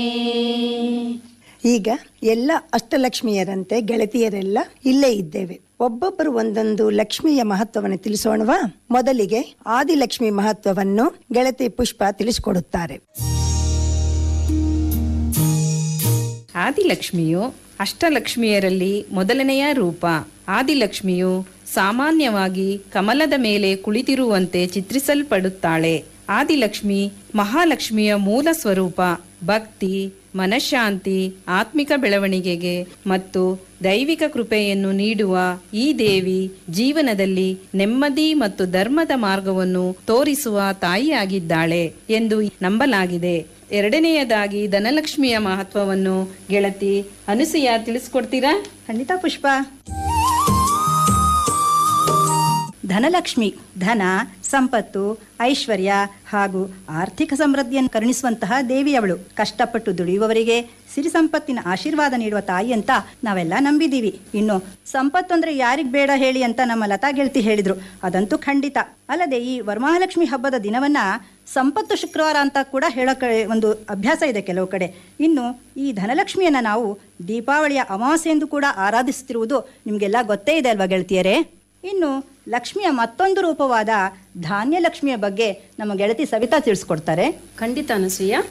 ಈಗ ಎಲ್ಲ ಅಷ್ಟಲಕ್ಷ್ಮಿಯರಂತೆ ಗೆಳತಿಯರೆಲ್ಲ ಇಲ್ಲೇ ಇದ್ದೇವೆ ಒಬ್ಬೊಬ್ಬರು ಒಂದೊಂದು ಲಕ್ಷ್ಮಿಯ ಮಹತ್ವವನ್ನು ತಿಳಿಸೋಣವಾ ಮೊದಲಿಗೆ ಆದಿಲಕ್ಷ್ಮಿ ಮಹತ್ವವನ್ನು ಗೆಳತಿ ಪುಷ್ಪ ತಿಳಿಸಿಕೊಡುತ್ತಾರೆ ಆದಿಲಕ್ಷ್ಮಿಯು ಅಷ್ಟಲಕ್ಷ್ಮಿಯರಲ್ಲಿ ಮೊದಲನೆಯ ರೂಪ ಆದಿಲಕ್ಷ್ಮಿಯು ಸಾಮಾನ್ಯವಾಗಿ ಕಮಲದ ಮೇಲೆ ಕುಳಿತಿರುವಂತೆ ಚಿತ್ರಿಸಲ್ಪಡುತ್ತಾಳೆ ಆದಿಲಕ್ಷ್ಮಿ ಮಹಾಲಕ್ಷ್ಮಿಯ ಮೂಲ ಸ್ವರೂಪ ಭಕ್ತಿ ಮನಃಶಾಂತಿ ಆತ್ಮಿಕ ಬೆಳವಣಿಗೆಗೆ ಮತ್ತು ದೈವಿಕ ಕೃಪೆಯನ್ನು ನೀಡುವ ಈ ದೇವಿ ಜೀವನದಲ್ಲಿ ನೆಮ್ಮದಿ ಮತ್ತು ಧರ್ಮದ ಮಾರ್ಗವನ್ನು ತೋರಿಸುವ ತಾಯಿಯಾಗಿದ್ದಾಳೆ ಎಂದು ನಂಬಲಾಗಿದೆ ಎರಡನೆಯದಾಗಿ ಧನಲಕ್ಷ್ಮಿಯ ಮಹತ್ವವನ್ನು ಗೆಳತಿ ಅನುಸೂಯ ತಿಳಿಸ್ಕೊಡ್ತೀರಾ ಖಂಡಿತ ಪುಷ್ಪ ಧನಲಕ್ಷ್ಮಿ ಧನ ಸಂಪತ್ತು ಐಶ್ವರ್ಯ ಹಾಗೂ ಆರ್ಥಿಕ ಸಮೃದ್ಧಿಯನ್ನು ಕರುಣಿಸುವಂತಹ ದೇವಿಯವಳು ಕಷ್ಟಪಟ್ಟು ದುಡಿಯುವವರಿಗೆ ಸಿರಿ ಸಂಪತ್ತಿನ ಆಶೀರ್ವಾದ ನೀಡುವ ತಾಯಿ ಅಂತ ನಾವೆಲ್ಲ ನಂಬಿದೀವಿ ಇನ್ನು ಸಂಪತ್ತು ಅಂದ್ರೆ ಯಾರಿಗ್ ಬೇಡ ಹೇಳಿ ಅಂತ ನಮ್ಮ ಲತಾ ಗೆಳತಿ ಹೇಳಿದ್ರು ಅದಂತೂ ಖಂಡಿತ ಅಲ್ಲದೆ ಈ ವರಮಹಾಲಕ್ಷ್ಮಿ ಹಬ್ಬದ ದಿನವನ್ನ ಸಂಪತ್ತು ಶುಕ್ರವಾರ ಅಂತ ಕೂಡ ಹೇಳೋ ಕಡೆ ಒಂದು ಅಭ್ಯಾಸ ಇದೆ ಕೆಲವು ಕಡೆ ಇನ್ನು ಈ ಧನಲಕ್ಷ್ಮಿಯನ್ನ ನಾವು ದೀಪಾವಳಿಯ ಅಮಾವಾಸ್ಯೆ ಎಂದು ಕೂಡ ಆರಾಧಿಸುತ್ತಿರುವುದು ನಿಮಗೆಲ್ಲ ಗೊತ್ತೇ ಇದೆ ಅಲ್ವಾ ಗೆಳತಿಯರೇ ಇನ್ನು ಲಕ್ಷ್ಮಿಯ ಮತ್ತೊಂದು ರೂಪವಾದ ಧಾನ್ಯ ಲಕ್ಷ್ಮಿಯ ಬಗ್ಗೆ ನಮ್ಮ ಗೆಳತಿ ಸವಿತಾ ತಿಳಿಸ್ಕೊಡ್ತಾರೆ ಖಂಡಿತ ಅನಸೂಯ